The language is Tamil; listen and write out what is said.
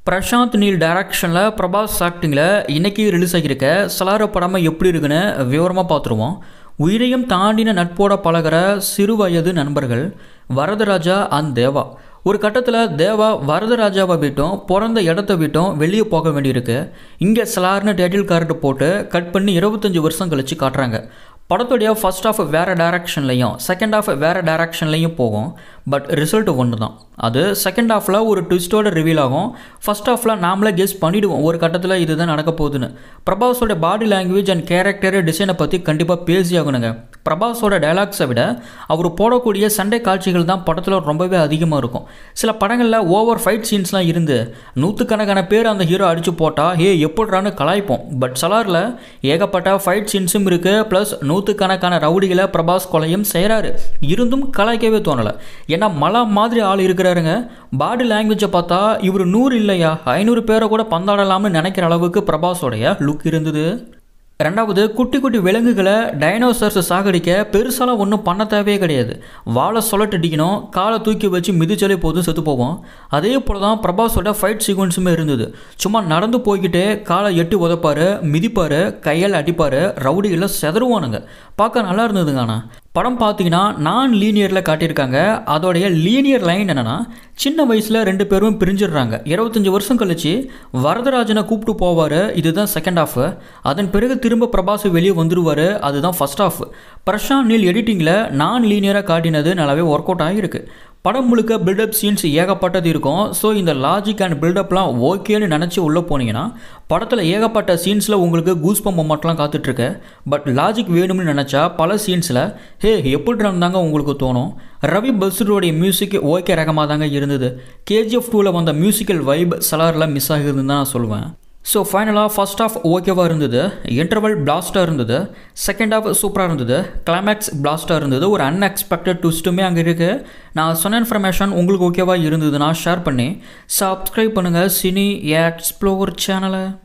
பிரசாந்த் நீல் டைரக்ஷனில் பிரபாஸ் ஆக்டிங்கில் இன்னைக்கு ரிலீஸ் ஆகியிருக்க சலார படமாக எப்படி இருக்குன்னு விவரமாக பார்த்துருவோம் உயிரையும் தாண்டின நட்போட பழகிற சிறு வயது நண்பர்கள் வரதராஜா அண்ட் தேவா ஒரு கட்டத்தில் தேவா வரதராஜாவை விட்டும் பிறந்த இடத்த விட்டும் வெளியே போக வேண்டியிருக்கு இங்கே சலார்னு டைட்டில் கார்டு போட்டு கட் பண்ணி இருபத்தஞ்சி வருஷம் கழித்து காட்டுறாங்க படத்துடைய ஃபர்ஸ்ட் ஆஃப் வேறு டைரக்ஷன்லையும் செகண்ட் ஆஃப் வேறு டைரக்ஷன்லையும் போகும் பட் ரிசல்ட் ஒன்று தான் அது செகண்ட் ஹாஃபில் ஒரு ட்விஸ்ட்டோட ரிவீல் ஆகும் ஃபர்ஸ்ட் ஹாஃபில் நாமளே கெஸ் பண்ணிவிடுவோம் ஒரு கட்டத்தில் இதுதான் நடக்க போகுதுன்னு பிரபாஸோட பாடி லாங்குவேஜ் அண்ட் கேரக்டர் டிசைனை பற்றி கண்டிப்பாக பேசி ஆகணுங்க பிரபாஸோட டைலாக்ஸை விட அவர் போடக்கூடிய சண்டை காட்சிகள் தான் படத்தில் ரொம்பவே அதிகமாக இருக்கும் சில படங்களில் ஓவர் ஃபைட் சீன்ஸ்லாம் இருந்து நூற்றுக்கணக்கான பேர் அந்த ஹீரோ அடித்து போட்டால் ஹே எப்படிறான்னு கலாய்ப்போம் பட் சலாரில் ஏகப்பட்ட ஃபைட் சீன்ஸும் இருக்குது ப்ளஸ் நூற்றுக்கணக்கான ரவுடிகளை பிரபாஸ் கொலையும் செய்கிறாரு இருந்தும் கலாய்க்கவே தோணலை ஏன்னா மலா மாதிரி ஆள் இருக்கிறாருங்க பாடி லாங்குவேஜை பார்த்தா இவர் நூறு இல்லையா ஐநூறு பேரை கூட பந்தாடலாம்னு நினைக்கிற அளவுக்கு பிரபாஸோடைய லுக் இருந்தது ரெண்டாவது குட்டி குட்டி விலங்குகளை டைனோசர்ஸ் சாகடிக்க பெருசாலாம் ஒன்றும் பண்ண தேவையே கிடையாது வாழை சொலட்டடிக்கணும் காலை தூக்கி வச்சு மிதிச்சாலே போதும் செத்து போவோம் அதே போல் தான் பிரபாஸோட ஃபைட் சீக்வன்ஸுமே இருந்தது சும்மா நடந்து போய்கிட்டே காலை எட்டு உதப்பார் மிதிப்பார் கையால் அடிப்பார் ரவுடிகளை செதறுவானுங்க பார்க்க நல்லா இருந்ததுங்க ஆனால் படம் பார்த்தீங்கன்னா நான் லீனியரில் காட்டியிருக்காங்க அதோடைய லீனியர் லைன் என்னென்னா சின்ன வயசில் ரெண்டு பேரும் பிரிஞ்சிடுறாங்க இருபத்தஞ்சி வருஷம் கழிச்சு வரதராஜனை கூப்பிட்டு போவார் இதுதான் செகண்ட் ஹாஃப் அதன் பிறகு திரும்ப பிரபாஸ் வெளியே வந்துடுவார் அதுதான் ஃபஸ்ட் ஹாஃப் பிரசாந்த் நீல் எடிட்டிங்கில் நான் லீனியராக காட்டினது நல்லாவே ஒர்க் அவுட் ஆகிருக்கு படம் முழுக்க பில்டப் சீன்ஸ் ஏகப்பட்டது இருக்கும் ஸோ இந்த லாஜிக் அண்ட் பில்டப்லாம் ஓகேன்னு நினச்சி உள்ளே போனீங்கன்னா படத்தில் ஏகப்பட்ட சீன்ஸில் உங்களுக்கு கூஸ் பம்ப் மொமெண்ட்லாம் காத்துட்ருக்கு பட் லாஜிக் வேணும்னு நினச்சா பல சீன்ஸில் ஹே எப்படி இருந்தாங்க உங்களுக்கு தோணும் ரவி பஸ்ருடைய மியூசிக் ஓகே ரகமாக தாங்க இருந்தது கேஜிஎஃப் டூவில் வந்த மியூசிக்கல் வைப் சலாரில் மிஸ் ஆகுதுன்னு தான் நான் சொல்லுவேன் ஸோ ஃபைனலாக ஃபஸ்ட் ஆஃப் ஓகேவாக இருந்தது இன்டர்வல் பிளாஸ்ட்டாக இருந்தது செகண்ட் ஆஃப் சூப்பராக இருந்தது கிளைமேக்ஸ் பிளாஸ்ட்டாக இருந்தது ஒரு அன்எக்ஸ்பெக்டட் ட்விஸ்ட்டுமே அங்கே இருக்குது நான் சொன்ன இன்ஃபர்மேஷன் உங்களுக்கு ஓகேவாக இருந்ததுன்னா ஷேர் பண்ணி சப்ஸ்கிரைப் பண்ணுங்கள் சினி எக்ஸ்ப்ளோர் சேனலை